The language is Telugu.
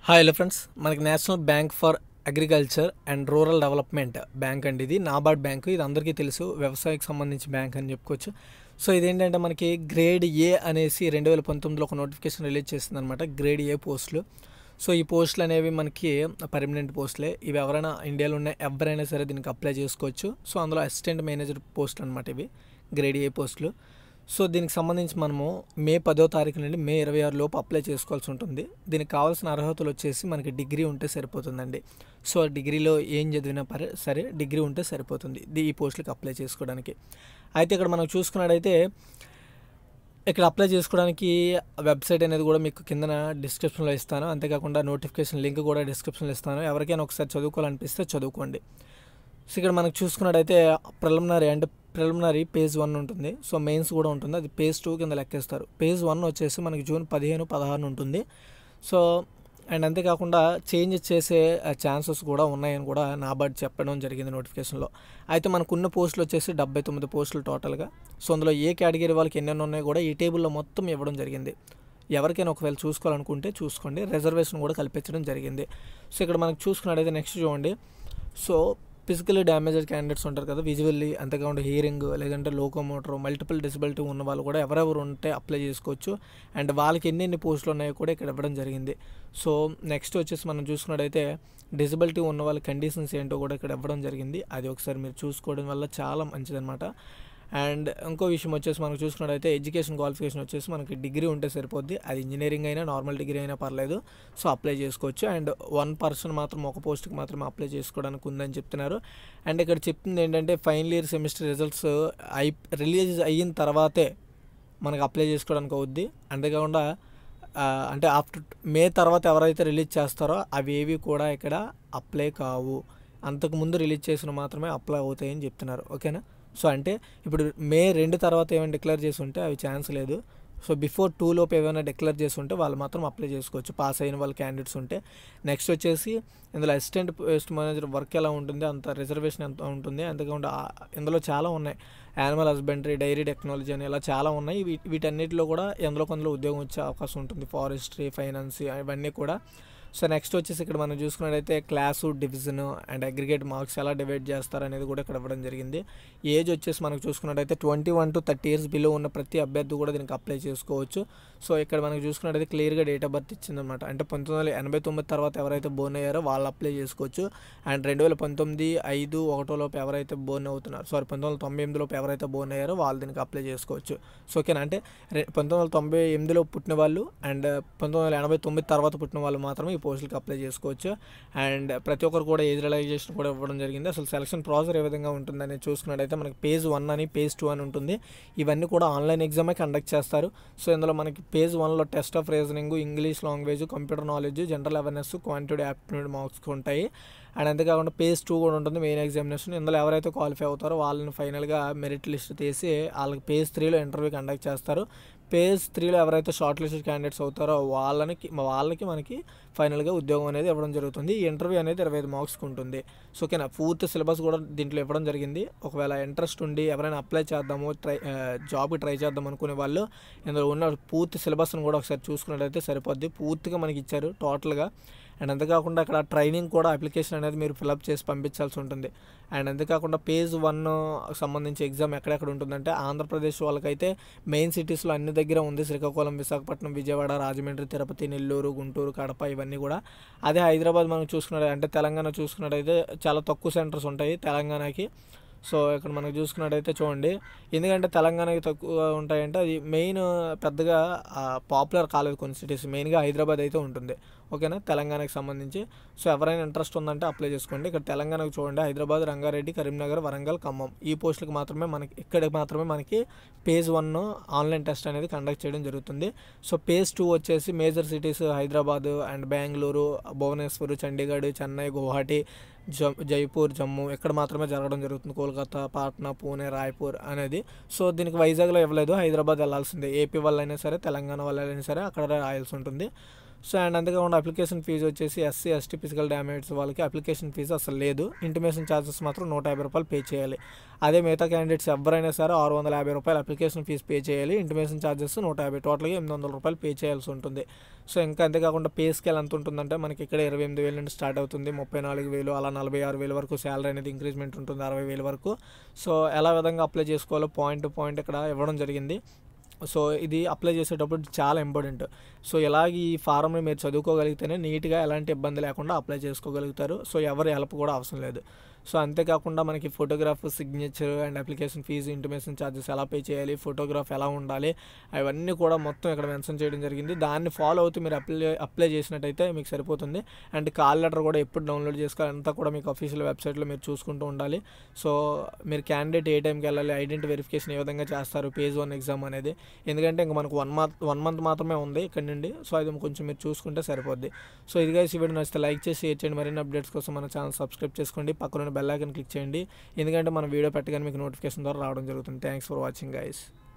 హాయ్ హలో ఫ్రెండ్స్ మనకి national bank for agriculture and rural development bank అండి ఇది నాబార్డ్ బ్యాంక్ ఇది అందరికీ తెలుసు వ్యవసాయకు సంబంధించి బ్యాంక్ అని చెప్పుకోవచ్చు సో ఇదేంటంటే మనకి గ్రేడ్ ఏ అనేసి రెండు వేల పంతొమ్మిదిలో ఒక నోటిఫికేషన్ రిలీజ్ చేసింది అనమాట గ్రేడ్ ఏ పోస్టులు సో ఈ పోస్టులు అనేవి మనకి పర్మనెంట్ పోస్టులే ఇవి ఎవరైనా ఇండియాలో ఉన్న ఎవరైనా సరే దీనికి అప్లై చేసుకోవచ్చు సో అందులో అసిస్టెంట్ మేనేజర్ పోస్టులు అనమాట ఇవి గ్రేడ్ ఏ పోస్టులు సో దీనికి సంబంధించి మనము మే పదో తారీఖు నుండి మే ఇరవై ఆరు లోపు అప్లై చేసుకోవాల్సి ఉంటుంది దీనికి కావాల్సిన అర్హతలు వచ్చేసి మనకి డిగ్రీ ఉంటే సరిపోతుందండి సో డిగ్రీలో ఏం చదివినా పరే సరే డిగ్రీ ఉంటే సరిపోతుంది ఇది ఈ పోస్టులకు అప్లై చేసుకోవడానికి అయితే ఇక్కడ మనం చూసుకున్నట్టయితే ఇక్కడ అప్లై చేసుకోవడానికి వెబ్సైట్ అనేది కూడా మీకు కిందన డిస్క్రిప్షన్లో ఇస్తాను అంతేకాకుండా నోటిఫికేషన్ లింక్ కూడా డిస్క్రిప్షన్లో ఇస్తాను ఎవరికైనా ఒకసారి చదువుకోవాలనిపిస్తే చదువుకోండి సో ఇక్కడ మనకు చూసుకున్నట్టయితే ప్రిలిమినరీ అంటే ప్రిలిమినరీ పేజ్ వన్ ఉంటుంది సో మెయిన్స్ కూడా ఉంటుంది అది పేజ్ టూ కింద లెక్కేస్తారు పేజ్ వన్ వచ్చేసి మనకి జూన్ పదిహేను పదహారు ఉంటుంది సో అండ్ అంతేకాకుండా చేంజ్ చేసే ఛాన్సెస్ కూడా ఉన్నాయని కూడా నాబార్డ్ చెప్పడం జరిగింది నోటిఫికేషన్లో అయితే మనకున్న పోస్టులు వచ్చేసి డెబ్బై తొమ్మిది పోస్టులు టోటల్గా సో అందులో ఏ కేటగిరీ వాళ్ళకి ఎన్నెన్ని ఉన్నాయో కూడా ఈ టేబుల్లో మొత్తం ఇవ్వడం జరిగింది ఎవరికైనా ఒకవేళ చూసుకోవాలనుకుంటే చూసుకోండి రిజర్వేషన్ కూడా కల్పించడం జరిగింది సో ఇక్కడ మనకు చూసుకున్నట్టయితే నెక్స్ట్ చూడండి సో ఫిజికల్లీ డ్యామేజ్డ్ క్యాండిడేట్స్ ఉంటారు కదా విజువల్లీ అంతేకాకుండా హియరింగ్ లేదంటే లోకోమోటర్ మల్టిపుల్ డిసబిలిటీ ఉన్న వాళ్ళు కూడా ఎవరెవరు ఉంటే అప్లై చేసుకోవచ్చు అండ్ వాళ్ళకి ఎన్ని ఎన్ని పోస్టులు ఉన్నాయో కూడా ఇక్కడ ఇవ్వడం జరిగింది సో నెక్స్ట్ వచ్చేసి మనం చూసుకున్నట్టయితే డిసబిలిటీ ఉన్న వాళ్ళ కండిషన్స్ ఏంటో కూడా ఇక్కడ ఇవ్వడం జరిగింది అది ఒకసారి మీరు చూసుకోవడం వల్ల చాలా మంచిదన్నమాట అండ్ ఇంకో విషయం వచ్చేసి మనకు చూసుకున్నట్టయితే ఎడ్యుకేషన్ క్వాలిఫికేషన్ వచ్చేసి మనకి డిగ్రీ ఉంటే సరిపోద్ది అది ఇంజనీరింగ్ అయినా నార్మల్ డిగ్రీ అయినా పర్లేదు సో అప్లై చేసుకోవచ్చు అండ్ వన్ పర్సన్ మాత్రం ఒక పోస్ట్కి మాత్రమే అప్లై చేసుకోవడానికి ఉందని చెప్తున్నారు అండ్ ఇక్కడ చెప్తుంది ఏంటంటే ఫైనల్ ఇయర్ సెమిస్టర్ రిజల్ట్స్ అయి రిలీజ్ అయిన తర్వాతే మనకు అప్లై చేసుకోవడానికి అవుద్ది అంతేకాకుండా అంటే ఆఫ్టర్ మే తర్వాత ఎవరైతే రిలీజ్ చేస్తారో అవి ఏవి కూడా ఇక్కడ అప్లై కావు అంతకుముందు రిలీజ్ చేసిన మాత్రమే అప్లై అవుతాయని చెప్తున్నారు ఓకేనా సో అంటే ఇప్పుడు మే రెండు తర్వాత ఏమైనా డిక్లేర్ చేసి ఉంటే అవి ఛాన్స్ లేదు సో బిఫోర్ టూ లోపు ఏమైనా డిక్లేర్ చేసి ఉంటే వాళ్ళు మాత్రం అప్లై చేసుకోవచ్చు పాస్ అయిన వాళ్ళ క్యాండిడేట్స్ ఉంటే నెక్స్ట్ వచ్చేసి ఇందులో అసిస్టెంట్ పోస్ట్ మేనేజర్ వర్క్ ఎలా ఉంటుంది అంత రిజర్వేషన్ ఎంత ఉంటుంది అంతేకాకుండా ఇందులో చాలా ఉన్నాయి యానిమల్ హస్బెండరీ డైరీ టెక్నాలజీ అని ఇలా చాలా ఉన్నాయి వీటన్నిటిలో కూడా ఎందులో కొందరు ఉద్యోగం వచ్చే అవకాశం ఉంటుంది ఫారెస్ట్రీ ఫైనాన్స్ ఇవన్నీ కూడా సో నెక్స్ట్ వచ్చేసి ఇక్కడ మనం చూసుకున్నట్టయితే class division and aggregate marks ఎలా డివైడ్ చేస్తారు అనేది కూడా ఇక్కడ ఇవ్వడం జరిగింది ఏజ్ వచ్చేసి మనకు చూసుకున్నట్టయితే twenty one to thirty years below ఉన్న ప్రతి అభ్యర్థి కూడా దీనికి అప్లై చేసుకోవచ్చు సో ఇక్కడ మనకు చూసుకున్నట్టయితే క్లియర్గా డేట్ ఆఫ్ బర్త్ ఇచ్చిందనమాట అంటే పంతొమ్మిది వందల ఎనభై తొమ్మిది తర్వాత ఎవరైతే బోర్న్ అయ్యారో వాళ్ళు అప్లై చేసుకోవచ్చు అండ్ రెండు వేల పంతొమ్మిది ఐదు ఒకటో లోపు ఎవరైతే బోర్న్ అవుతున్నారు సారీ పంతొమ్మిది వందల తొంభై ఎనిమిదిలోపు ఎవరైతే బోర్న్ అయ్యారో వాళ్ళు దీనికి అప్లై చేసుకోవచ్చు సో ఓకేనా అంటే పంతొమ్మిది వందల తొంభై ఎనిమిదిలో పుట్టిన వాళ్ళు అండ్ పంతొమ్మిది వందల ఎనభై తొమ్మిది తర్వాత పుట్టిన వాళ్ళు మాత్రమే ఈ పోస్టులకి అప్లై చేసుకోవచ్చు అండ్ ప్రతి ఒక్కరు కూడా ఏజ్ రిలైజేషన్ కూడా ఇవ్వడం జరిగింది అసలు సెలక్షన్ ప్రాసెస్ ఏ విధంగా ఉంటుందని చూసుకున్నట్టయితే మనకి పేజ్ వన్ అని పేజ్ టూ అని ఉంటుంది ఇవన్నీ కూడా ఆన్లైన్ ఎగ్జామే కండక్ట్ చేస్తారు సో ఇందులో మనకి పేజ్ వన్లో test of reasoning English language computer knowledge general awareness quantity aptitude marks ఉంటాయి అండ్ అంతేకాకుండా పేజ్ టూ కూడా ఉంటుంది మెయిన్ ఎగ్జామినేషన్ ఇందులో ఎవరైతే క్వాలిఫై అవుతారో వాళ్ళని ఫైనల్గా మెరిట్ లిస్ట్ తీసి వాళ్ళకి పేజ్ త్రీలో ఇంటర్వ్యూ కండక్ట్ చేస్తారు పేజ్ త్రీలో ఎవరైతే షార్ట్ లిస్ట్ క్యాండిడేట్స్ అవుతారో వాళ్ళని వాళ్ళకి మనకి ఫైనల్గా ఉద్యోగం అనేది ఇవ్వడం జరుగుతుంది ఈ ఇంటర్వ్యూ అనేది ఇరవై ఐదు మార్క్స్కి ఉంటుంది సో ఓకేనా పూర్తి సిలబస్ కూడా దీంట్లో ఇవ్వడం జరిగింది ఒకవేళ ఇంట్రెస్ట్ ఉండి ఎవరైనా అప్లై చేద్దాము ట్రై జాబ్కి ట్రై చేద్దాం అనుకునే వాళ్ళు ఇందులో ఉన్న పూర్తి సిలబస్ని కూడా ఒకసారి చూసుకున్నట్టయితే సరిపోద్ది పూర్తిగా మనకి ఇచ్చారు టోటల్గా అండ్ అంతేకాకుండా అక్కడ ట్రైనింగ్ కూడా అప్లికేషన్ అనేది మీరు ఫిలప్ చేసి పంపించాల్సి ఉంటుంది అండ్ అంతేకాకుండా పేజ్ వన్ సంబంధించి ఎగ్జామ్ ఎక్కడెక్కడ ఉంటుందంటే ఆంధ్రప్రదేశ్ వాళ్ళకైతే మెయిన్ సిటీస్లో అన్ని దగ్గర ఉంది శ్రీకాకుళం విశాఖపట్నం విజయవాడ రాజమండ్రి తిరుపతి నెల్లూరు గుంటూరు కడప ఇవన్నీ కూడా అదే హైదరాబాద్ మనం చూసుకున్నట్టు అంటే తెలంగాణ చూసుకున్నట్టయితే చాలా తక్కువ సెంటర్స్ ఉంటాయి తెలంగాణకి సో ఇక్కడ మనకు చూసుకున్నట్టయితే చూడండి ఎందుకంటే తెలంగాణకి తక్కువ ఉంటాయంటే అది మెయిన్ పెద్దగా పాపులర్ కాలేదు కొన్ని సిటీస్ మెయిన్గా హైదరాబాద్ అయితే ఉంటుంది ఓకేనా తెలంగాణకి సంబంధించి సో ఎవరైనా ఇంట్రెస్ట్ ఉందంటే అప్లై చేసుకోండి ఇక్కడ తెలంగాణకు చూడండి హైదరాబాద్ రంగారెడ్డి కరీంనగర్ వరంగల్ ఖమ్మం ఈ పోస్టులకు మాత్రమే మనకి ఇక్కడ మాత్రమే మనకి పేజ్ వన్ ఆన్లైన్ టెస్ట్ అనేది కండక్ట్ చేయడం జరుగుతుంది సో పేజ్ టూ వచ్చేసి major cities Hyderabad and Bengaluru Bhubaneswar Chandigarh Chennai Guwahati Jaipur Jammu ఇక్కడ మాత్రమే జరగడం జరుగుతుంది కోల్కతా పాట్నా పూణే రాయ్పూర్ అనేది సో దీనికి వైజాగ్లో ఇవ్వలేదు హైదరాబాద్ వెళ్ళాల్సిందే ఏపీ వాళ్ళైనా సరే తెలంగాణ వాళ్ళైనా సరే అక్కడ రాయాల్సి ఉంటుంది సో అండ్ అంతేకాకుండా అప్లికేషన్ ఫీజు వచ్చేసి ఎస్సీ ఎస్టీ ఫిజికల్ డ్యామేజ్ వాళ్ళకి అప్లికేషన్ ఫీజు అసలు లేదు ఇంటిమేషన్ ఛార్జెస్ మాత్రం నూట యాభై రూపాయలు పే చేయాలి అదే మిగతా క్యాండిడేట్స్ ఎవరైనా సరే ఆరు వందల యాభై రూపాయలు అప్లికేషన్ ఫీజు పే చేయాలి ఇంటిమేషన్ ఛార్జెస్ నూట యాభై టోటల్గా ఎనిమిది వందల రూపాయలు పే చేయాల్సి ఉంటుంది సో ఇంకా అంతేకాకుండా పే స్కేల్ ఎంత ఉంటుందంటే మనకి ఇక్కడ ఇరవై ఎనిమిది వేల నుండి స్టార్ట్ అవుతుంది ముప్పై నాలుగు వేలు అలా నలభై ఆరు వేల వరకు శాలరీ అనేది ఇంక్రీజ్మెంట్ ఉంటుంది అరవై వేల వరకు సో ఎలా విధంగా అప్లై చేసుకోవాలో పాయింట్ టు పాయింట్ ఇక్కడ ఇవ్వడం జరిగింది సో ఇది అప్లై చేసేటప్పుడు చాలా ఇంపార్టెంట్ సో ఇలాగ ఈ ఫారంని మీరు చదువుకోగలిగితేనే నీట్గా ఎలాంటి ఇబ్బంది లేకుండా అప్లై చేసుకోగలుగుతారు సో ఎవరి హెల్ప్ కూడా అవసరం లేదు సో అంతేకాకుండా మనకి photograph signature and application fee intimation charges ఎలా పే చేయాలి ఫోటోగ్రాఫ్ ఎలా ఉండాలి అవన్నీ కూడా మొత్తం ఇక్కడ మెన్షన్ చేయడం జరిగింది దాన్ని ఫాలో అవుతూ మీరు అప్లై అప్లై చేసినట్టయితే మీకు సరిపోతుంది అండ్ కాల్ లెటర్ కూడా ఎప్పుడు డౌన్లోడ్ చేసుకోవాలి అంతా కూడా మీకు అఫీషియల్ వెబ్సైట్లో మీరు చూసుకుంటూ ఉండాలి సో మీరు క్యాండిడేట్ ఏ టైంకి వెళ్ళాలి ఐడెంటిటీ వెరిఫికేషన్ ఏ విధంగా చేస్తారు పేజ్ వన్ ఎగ్జామ్ అనేది ఎందుకంటే ఇంకా మనకు వన్ మంత్ వన్ మంత్ మాత్రమే ఉంది ఇక్కడ నుండి సో అది కొంచెం మీరు చూసుకుంటే సరిపోద్ది సో ఇదిగా ఈ వీడియో నచ్చితే లైక్ చేసి షేర్ చేయండి మరిన్ని అప్డేట్స్ కోసం మన ఛానల్ సబ్స్క్రైబ్ చేసుకోండి పక్కన బెల్ ఐకాన్ క్లిక్ చేయండి ఎందుకంటే మన వీడియో పెట్టగానే మీకు నోటిఫికేషన్ ద్వారా రావడం జరుగుతుంది థ్యాంక్స్ ఫర్ వాచింగ్ గైస్